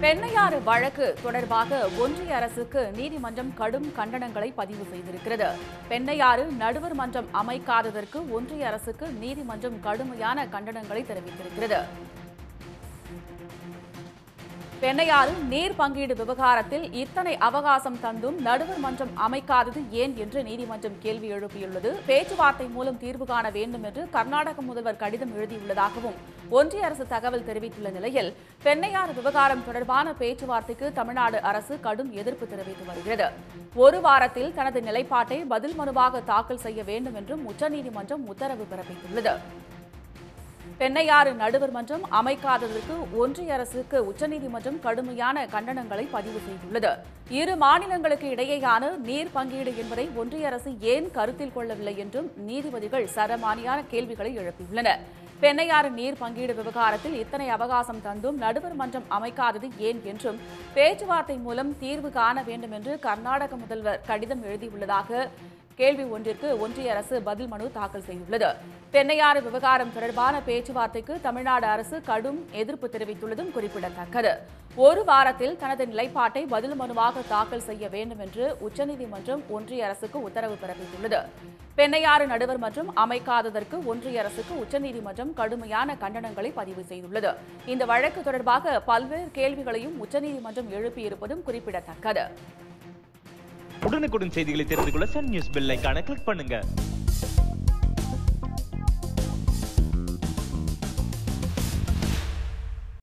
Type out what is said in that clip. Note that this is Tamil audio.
பெண்ணையாறு வழக்கு தொடர்பாக ஒன்றிய அரசுக்கு நீதிமன்றம் கடும் கண்டனங்களை பதிவு செய்திருக்கிறது பெண்ணையாறு நடுவர் மன்றம் அமைக்காததற்கு ஒன்றிய அரசுக்கு நீதிமன்றம் கடுமையான கண்டனங்களை தெரிவித்திருக்கிறது பெண்ணையாறு நீர் பங்கீடு விவகாரத்தில் இத்தனை அவகாசம் தந்தும் நடுவர் மன்றம் அமைக்காதது ஏன் என்று நீதிமன்றம் கேள்வி எழுப்பியுள்ளது பேச்சுவார்த்தை மூலம் தீர்வு காண வேண்டும் என்று கர்நாடக முதல்வர் கடிதம் எழுதியுள்ளதாகவும் ஒன்றிய அரசு தகவல் தெரிவித்துள்ள நிலையில் பெண்ணையாறு விவகாரம் தொடர்பான பேச்சுவார்த்தைக்கு தமிழ்நாடு அரசு கடும் எதிர்ப்பு தெரிவித்து வருகிறது ஒரு வாரத்தில் தனது நிலைப்பாட்டை பதில் மனுவாக தாக்கல் செய்ய வேண்டும் என்றும் உச்சநீதிமன்றம் உத்தரவு பிறப்பித்துள்ளது பெண்ணையாறு நடுவர் மன்றம் அமைக்காததற்கு ஒன்றிய அரசுக்கு உச்சநீதிமன்றம் கடுமையான கண்டனங்களை பதிவு செய்துள்ளது இரு மாநிலங்களுக்கு இடையேயான நீர் பங்கீடு என்பதை ஒன்றிய அரசு ஏன் கருத்தில் கொள்ளவில்லை என்றும் நீதிபதிகள் சரமானியான கேள்விகளை எழுப்பியுள்ளனர் பெண்ணையாறு நீர் பங்கீடு விவகாரத்தில் இத்தனை அவகாசம் தந்தும் நடுவர் மன்றம் அமைக்காதது ஏன் என்றும் பேச்சுவார்த்தை மூலம் தீர்வு காண வேண்டும் என்று கர்நாடக முதல்வர் கடிதம் எழுதியுள்ளதாக கேள்வி ஒன்றிற்கு ஒன்றிய அரசு பதில் மனு தாக்கல் செய்துள்ளது பெண்ணையாறு விவகாரம் தொடர்பான பேச்சுவார்த்தைக்கு தமிழ்நாடு அரசு கடும் எதிர்ப்பு தெரிவித்துள்ளதும் குறிப்பிடத்தக்கது ஒரு வாரத்தில் தனது நிலைப்பாட்டை பதில் மனுவாக தாக்கல் செய்ய வேண்டும் என்று உச்சநீதிமன்றம் ஒன்றிய அரசுக்கு உத்தரவு பிறப்பித்துள்ளது பெண்ணையாறு நடுவர் மற்றும் அமைக்காததற்கு ஒன்றிய அரசுக்கு உச்சநீதிமன்றம் கடுமையான கண்டனங்களை பதிவு செய்துள்ளது இந்த வழக்கு தொடர்பாக பல்வேறு கேள்விகளையும் உச்சநீதிமன்றம் எழுப்பியிருப்பதும் குறிப்பிடத்தக்கது உடனுக்குடன் செய்திகளை தெரிந்து கொள்ள சன் நியூஸ் பெல் ஐகானை கிளிக் பண்ணுங்க